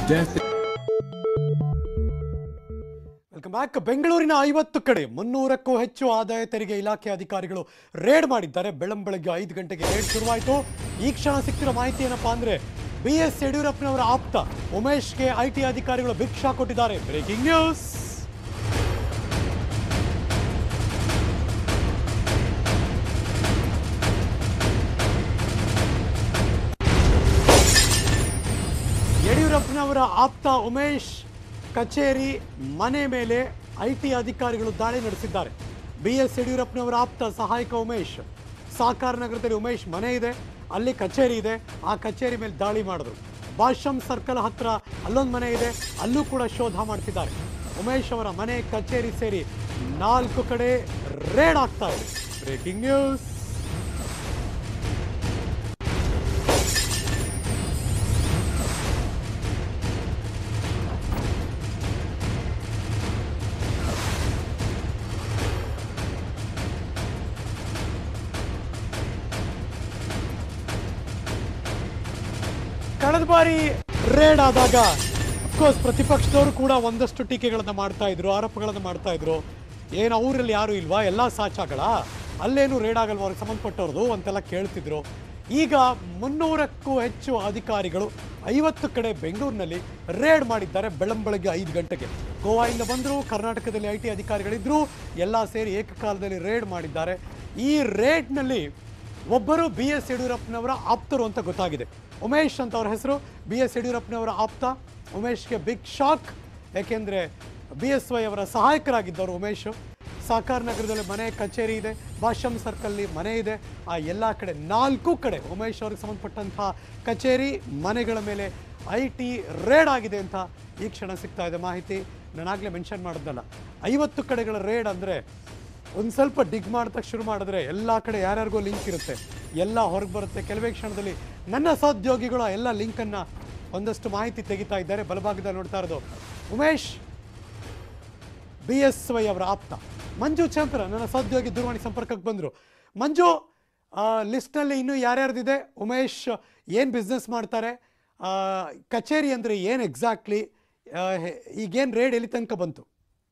death welcome back ಬೆಂಗಳೂರಿನ ಐವತ್ತು ಕಡೆ ಮುನ್ನೂರಕ್ಕೂ ಹೆಚ್ಚು ಆದಾಯ ತೆರಿಗೆ ಇಲಾಖೆ ಅಧಿಕಾರಿಗಳು ರೇಡ್ ಮಾಡಿದ್ದಾರೆ ಬೆಳಂಬೆಳಗ್ಗೆ ಐದು ಗಂಟೆಗೆ ರೇಡ್ ಶುರುವಾಯಿತು ಈ ಕ್ಷಣ ಸಿಕ್ತಿರೋ ಮಾಹಿತಿ ಏನಪ್ಪಾ ಅಂದ್ರೆ ಬಿ ಎಸ್ ಯಡಿಯೂರಪ್ಪನವರ ಆಪ್ತ ಉಮೇಶ್ಗೆ ಐ ಟಿ ಅಧಿಕಾರಿಗಳು ಭಿಕ್ಷಾ ಕೊಟ್ಟಿದ್ದಾರೆ ಬ್ರೇಕಿಂಗ್ ನ್ಯೂಸ್ ಯಡಿಯೂರಪ್ಪನವರ ಆಪ್ತ ಉಮೇಶ್ ಕಚೇರಿ ಮನೆ ಮೇಲೆ ಐ ಟಿ ಅಧಿಕಾರಿಗಳು ದಾಳಿ ನಡೆಸಿದ್ದಾರೆ ಬಿ ಎಸ್ ಯಡಿಯೂರಪ್ಪನವರ ಆಪ್ತ ಸಹಾಯಕ ಉಮೇಶ್ ಸಾಕಾರ ನಗರದಲ್ಲಿ ಉಮೇಶ್ ಮನೆ ಇದೆ ಅಲ್ಲಿ ಕಚೇರಿ ಇದೆ ಆ ಕಚೇರಿ ಮೇಲೆ ದಾಳಿ ಮಾಡಿದ್ರು ಭಾಷಂ ಸರ್ಕಲ್ ಹತ್ರ ಅಲ್ಲೊಂದು ಮನೆ ಇದೆ ಅಲ್ಲೂ ಕೂಡ ಶೋಧ ಮಾಡ್ತಿದ್ದಾರೆ ಉಮೇಶ್ ಅವರ ಮನೆ ಕಚೇರಿ ಸೇರಿ ನಾಲ್ಕು ಕಡೆ ರೇಡ್ ಆಗ್ತಾ ಇದೆ ಬ್ರೇಕಿಂಗ್ ನ್ಯೂಸ್ ಕಳೆದ ಬಾರಿ ರೇಡ್ ಆದಾಗ ಅಫ್ಕೋರ್ಸ್ ಪ್ರತಿಪಕ್ಷದವರು ಕೂಡ ಒಂದಷ್ಟು ಟೀಕೆಗಳನ್ನ ಮಾಡ್ತಾ ಇದ್ರು ಆರೋಪಗಳನ್ನ ಮಾಡ್ತಾ ಇದ್ರು ಏನು ಅವರಲ್ಲಿ ಯಾರು ಇಲ್ವಾ ಎಲ್ಲ ಸಾಚಾಗಳ ಅಲ್ಲೇನು ರೇಡ್ ಆಗಲ್ವಾ ಅವ್ರಿಗೆ ಸಂಬಂಧಪಟ್ಟವ್ರದು ಅಂತೆಲ್ಲ ಕೇಳ್ತಿದ್ರು ಈಗ ಮುನ್ನೂರಕ್ಕೂ ಹೆಚ್ಚು ಅಧಿಕಾರಿಗಳು ಐವತ್ತು ಕಡೆ ಬೆಂಗಳೂರಿನಲ್ಲಿ ರೇಡ್ ಮಾಡಿದ್ದಾರೆ ಬೆಳಂಬೆಳಗ್ಗೆ ಐದು ಗಂಟೆಗೆ ಗೋವಾದಿಂದ ಬಂದರು ಕರ್ನಾಟಕದಲ್ಲಿ ಐ ಟಿ ಅಧಿಕಾರಿಗಳಿದ್ರು ಎಲ್ಲ ಸೇರಿ ಏಕಕಾಲದಲ್ಲಿ ರೇಡ್ ಮಾಡಿದ್ದಾರೆ ಈ ರೇಡ್ನಲ್ಲಿ ಒಬ್ಬರು ಬಿ ಎಸ್ ಯಡಿಯೂರಪ್ಪನವರ ಆಪ್ತರು ಅಂತ ಗೊತ್ತಾಗಿದೆ ಉಮೇಶ್ ಅಂತ ಅವ್ರ ಹೆಸರು ಬಿ ಎಸ್ ಯಡಿಯೂರಪ್ಪನವರ ಆಪ್ತ ಉಮೇಶ್ಗೆ ಬಿಗ್ ಶಾಕ್ ಯಾಕೆಂದರೆ ಬಿ ಎಸ್ ವೈ ಅವರ ಸಹಾಯಕರಾಗಿದ್ದವರು ಉಮೇಶ್ ಸಾಕಾರ ನಗರದಲ್ಲಿ ಮನೆ ಕಚೇರಿ ಇದೆ ಭಾಷಂ ಸರ್ಕಲ್ಲಿ ಮನೆ ಇದೆ ಆ ಎಲ್ಲ ಕಡೆ ನಾಲ್ಕು ಕಡೆ ಉಮೇಶ್ ಅವ್ರಿಗೆ ಸಂಬಂಧಪಟ್ಟಂತಹ ಕಚೇರಿ ಮನೆಗಳ ಮೇಲೆ ಐ ಟಿ ರೇಡ್ ಆಗಿದೆ ಅಂತ ಈ ಕ್ಷಣ ಸಿಗ್ತಾ ಇದೆ ಮಾಹಿತಿ ನಾನಾಗಲೇ ಮೆನ್ಷನ್ ಮಾಡಿದ್ನಲ್ಲ ಐವತ್ತು ಕಡೆಗಳ ರೇಡ್ ಅಂದರೆ ಒಂದು ಸ್ವಲ್ಪ ಡಿಗ್ ಮಾಡ್ತಾ ಶುರು ಮಾಡಿದ್ರೆ ಎಲ್ಲ ಕಡೆ ಯಾರ್ಯಾರಿಗೋ ಲಿಂಕ್ ಇರುತ್ತೆ ಎಲ್ಲ ಹೊರಗೆ ಬರುತ್ತೆ ಕೆಲವೇ ಕ್ಷಣದಲ್ಲಿ ನನ್ನ ಸಹೋದ್ಯೋಗಿಗಳು ಆ ಎಲ್ಲ ಲಿಂಕನ್ನು ಒಂದಷ್ಟು ಮಾಹಿತಿ ತೆಗಿತಾ ಇದ್ದಾರೆ ಬಲಭಾಗದಲ್ಲಿ ನೋಡ್ತಾ ಇರೋದು ಉಮೇಶ್ ಬಿ ಎಸ್ ವೈ ಅವರ ಆಪ್ತ ಮಂಜು ಚಂದ್ರ ನನ್ನ ಸಹೋದ್ಯೋಗಿ ದೂರವಾಣಿ ಸಂಪರ್ಕಕ್ಕೆ ಬಂದರು ಮಂಜು ಲಿಸ್ಟ್ನಲ್ಲಿ ಇನ್ನೂ ಯಾರ್ಯಾರ್ದಿದೆ ಉಮೇಶ್ ಏನು ಬಿಸ್ನೆಸ್ ಮಾಡ್ತಾರೆ ಆ, ಕಚೇರಿ ಅಂದರೆ ಏನು ಎಕ್ಸಾಕ್ಟ್ಲಿ ಈಗೇನು ರೇಡ್ ಎಲ್ಲಿ ತನಕ ಬಂತು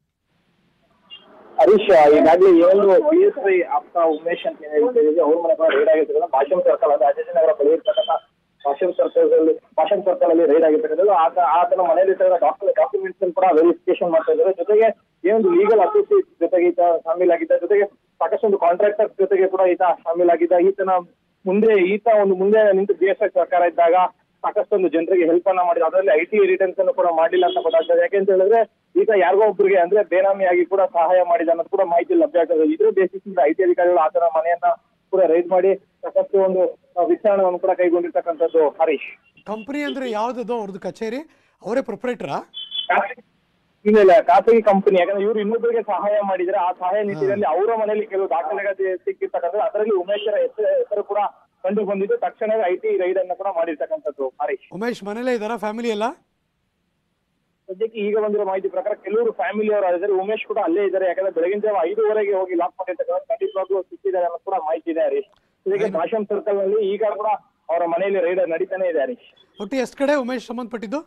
ಹರೀಶ್ ಈಗಾಗಲೇ ಏನು ಬಿ ಎಸ್ ಐ ಆಪ್ತ ಉಮೇಶ್ ಅಂತ ಏನ್ ಹೇಳ್ತಿದ್ದೀವಿ ಅವ್ರ ಮನೆ ಕೂಡ ರೈಡ್ ಆಗಿರ್ತಕ್ಕಂಥ ಭಾಷಂ ಸರ್ಕಲ್ ಅಂದ್ರೆ ಅಜಯನಗರ ಬಳಿ ಇರ್ತಕ್ಕಂಥ ಭಾಷಂ ಸರ್ಕಲ್ ಅಲ್ಲಿ ಭಾಷಂ ಸರ್ಕಲ್ ಅಲ್ಲಿ ರೈಡ್ ಆಗಿರ್ತಕ್ಕಂಥದ್ದು ಆತ ಆತನ ಮನೆಯಲ್ಲಿ ಡಾಕ್ಟರ್ ಡಾಕ್ಯುಮೆಂಟ್ಸ್ ಕೂಡ ವೆರಿಫಿಕೇಶನ್ ಮಾಡ್ತಾ ಇದ್ದಾರೆ ಜೊತೆಗೆ ಏನೊಂದು ಲೀಗಲ್ ಅಸೋಸಿಯೇಟ್ ಜೊತೆಗೆ ಈತ ಶಾಮೀಲಾಗಿದ್ದ ಜೊತೆಗೆ ಸಾಕಷ್ಟೊಂದು ಕಾಂಟ್ರಾಕ್ಟರ್ ಜೊತೆಗೆ ಕೂಡ ಈತ ಶಾಮೀಲಾಗಿದ್ದ ಈತನ ಮುಂದೆ ಈತ ಒಂದು ಮುಂದೆ ನಿಂತು ಬಿ ಎಸ್ ಐ ಸರ್ಕಾರ ಇದ್ದಾಗ ಸಾಕಷ್ಟೊಂದು ಜನರಿಗೆ ಹೆಲ್ಪ್ ಅನ್ನ ಮಾಡಿದ ಅದರಲ್ಲಿ ಐ ಟಿ ರಿಟರ್ನ್ಸ್ ಅನ್ನು ಕೂಡ ಮಾಡಿಲ್ಲ ಅಂತ ಗೊತ್ತಾಗ್ತದೆ ಯಾಕೆಂತ ಹೇಳಿದ್ರೆ ಈಗ ಯಾರಿಗೋ ಒಬ್ಬರಿಗೆ ಅಂದ್ರೆ ಬೇನಾಮಿಯಾಗಿ ಕೂಡ ಸಹಾಯ ಮಾಡಿದ ಅನ್ನೋದು ಕೂಡ ಮಾಹಿತಿ ಲಭ್ಯ ಆಗ್ತದೆ ಇದ್ರ ಬೇಸಿಸ್ ಇಂದ ಐ ಟಿ ಅಧಿಕಾರಿಗಳು ಆತನ ಮನೆಯನ್ನ ಕೂಡ ರೈಡ್ ಮಾಡಿ ಸಾಕಷ್ಟು ಒಂದು ಆ, ವಿಚಾರಣೆಯನ್ನು ಕೂಡ ಕೈಗೊಂಡಿರ್ತಕ್ಕಂಥದ್ದು ಹರೀಶ್ ಕಂಪ್ನಿ ಅಂದರೆ ಯಾವುದದು ಅವ್ರದ್ದು ಕಚೇರಿ ಅವರೇ ಪ್ರೊಪ್ರೈಟ್ರಾ ಖಾಸಗಿ- ಇಲ್ಲ ಇಲ್ಲ ಖಾಸಗಿ ಕಂಪನಿ ಯಾಕಂದ್ರೆ ಇವರು ಇನ್ನೊಬ್ಬರಿಗೆ ಸಹಾಯ ಮಾಡಿದ್ರೆ ಆ ಸಹಾಯ ನಿಟ್ಟಿನಲ್ಲಿ ಅವರ ಮನೆಯಲ್ಲಿ ಕೆಲವು ದಾಖಲೆಗಳು ಸಿಕ್ಕಿರ್ತಕ್ಕಂಥದ್ದು ಅದರಲ್ಲಿ ಉಮೇಶರ ಹೆಸರು ಹೆಸರು ಕೂಡ ಕಂಡು ಬಂದಿದ್ದು ತಕ್ಷಣವೇ ಐ ಟಿ ರೈಡ್ ಅನ್ನು ಕೂಡ ಮಾಡಿರ್ತಕ್ಕಂಥದ್ದು ಹರೀಶ್ ಉಮೇಶ್ ಮನೇಲೇ ಇದ್ದಾರಾ ಫ್ಯಾಮಿಲಿ ಎಲ್ಲ ಸದ್ಯಕ್ಕೆ ಈಗ ಬಂದಿರೋ ಮಾಹಿತಿ ಪ್ರಕಾರ ಕೆಲವರು ಫ್ಯಾಮಿಲಿ ಅವರು ಇದ್ದಾರೆ ಉಮೇಶ್ ಕೂಡ ಅಲ್ಲೇ ಇದ್ದಾರೆ ಯಾಕಂದ್ರೆ ಬೆಳಗಿನ ಜಾವ ಐದುವರೆಗೆ ಹೋಗಿ ಲಾಕ್ ಮಾಡಿರ್ತಕ್ಕಂಥ ಖಂಡಿತವಾಗ್ಲೂ ಸಿಕ್ಕಿದ್ದಾರೆ ಅನ್ನೋ ಕೂಡ ಮಾಹಿತಿ ಇದೆ ಹರೀಶ್ ಇದಕ್ಕೆ ಭಾಷಂ ಸರ್ಕಲ್ ನಲ್ಲಿ ಈಗ ಕೂಡ ಅವರ ಮನೆಯಲ್ಲಿ ರೈಡ್ ನಡೀತಾನೆ ಇದೆ ಹರೀಶ್ ಒಟ್ಟು ಎಷ್ಟು ಕಡೆ ಉಮೇಶ್ ಸಂಬಂಧಪಟ್ಟಿದ್ದು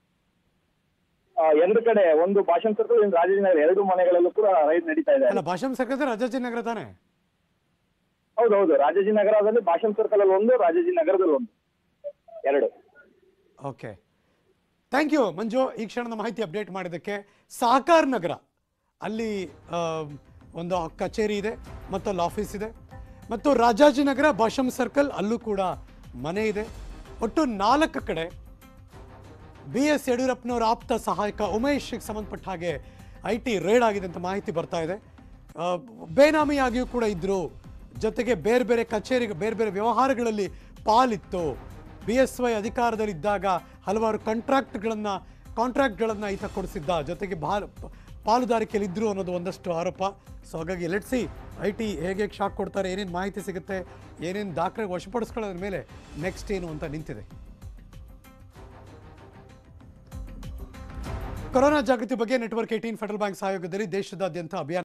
ಆ, ಎರಡು ಕಡೆ ಒಂದು ಭಾಷಂ ಸರ್ಕಲ್ ಒಂದು ರಾಜಾಜಿನಗರ ಎರಡು ಮನೆಗಳಲ್ಲೂ ಕೂಡ ರೈಡ್ ನಡೀತಾ ಇದೆ ಅಲ್ಲ ಭಾಷಂ ಸರ್ಕಲ್ ರಾಜಾಜಿನಗರ ತಾನೆ ಹೌದೌದು ರಾಜಾಜಿನಗರದಲ್ಲಿ ಭಾಷಂ ಸರ್ಕಲ್ ಅಲ್ಲಿ ಒಂದು ರಾಜಾಜಿನಗರದಲ್ಲಿ ಒಂದು ಎರಡು ಓಕೆ ಥ್ಯಾಂಕ್ ಯು ಮಂಜು ಈ ಕ್ಷಣದ ಮಾಹಿತಿ ಅಪ್ಡೇಟ್ ಮಾಡಿದ್ದಕ್ಕೆ ಸಹಕಾರ ನಗರ ಅಲ್ಲಿ ಆ, ಒಂದು ಕಚೇರಿ ಇದೆ ಮತ್ತು ಅಲ್ಲಿ ಆಫೀಸ್ ಇದೆ ಮತ್ತು ರಾಜಾಜಿನಗರ ಭಾಷಂ ಸರ್ಕಲ್ ಅಲ್ಲೂ ಕೂಡ ಮನೆ ಇದೆ ಒಟ್ಟು ನಾಲ್ಕು ಕಡೆ ಬಿ ಎಸ್ ಯಡಿಯೂರಪ್ಪನವರ ಆಪ್ತ ಸಹಾಯಕ ಉಮೇಶ್ಗೆ ಸಂಬಂಧಪಟ್ಟ ಹಾಗೆ ಐ ಟಿ ರೇಡ್ ಆಗಿದೆ ಅಂತ ಮಾಹಿತಿ ಬರ್ತಾ ಇದೆ ಆ, ಬೇನಾಮಿಯಾಗಿಯೂ ಕೂಡ ಇದ್ದರು ಜೊತೆಗೆ ಬೇರೆ ಬೇರೆ ಕಚೇರಿ ಬೇರೆ ಬೇರೆ ವ್ಯವಹಾರಗಳಲ್ಲಿ ಪಾಲಿತ್ತು ಬಿ ಎಸ್ ವೈ ಅಧಿಕಾರದಲ್ಲಿದ್ದಾಗ ಹಲವಾರು ಕಾಂಟ್ರಾಕ್ಟ್ಗಳನ್ನು ಕಾಂಟ್ರಾಕ್ಟ್ಗಳನ್ನು ಈತ ಕೊಡಿಸಿದ್ದ ಜೊತೆಗೆ ಭಾಳ ಪಾಲುದಾರಿಕೆಯಲ್ಲಿ ಇದ್ರು ಅನ್ನೋದು ಒಂದಷ್ಟು ಆರೋಪ ಸೊ ಹಾಗಾಗಿ ಲೆಟ್ಸಿ ಐ ಟಿ ಹೇಗೆ ಶಾಕ್ ಕೊಡ್ತಾರೆ ಏನೇನು ಮಾಹಿತಿ ಸಿಗುತ್ತೆ ಏನೇನು ದಾಖಲೆ ವಶಪಡಿಸ್ಕೊಳ್ಳೋದ್ರ ಮೇಲೆ ನೆಕ್ಸ್ಟ್ ಏನು ಅಂತ ನಿಂತಿದೆ ಕೊರೋನಾ ಜಾಗೃತಿ ಬಗ್ಗೆ ನೆಟ್ವರ್ಕ್ ಏಟೀನ್ ಫೆಡರಲ್ ಬ್ಯಾಂಕ್ ಸಹಯೋಗದಲ್ಲಿ ದೇಶದಾದ್ಯಂತ ಅಭಿಯಾನ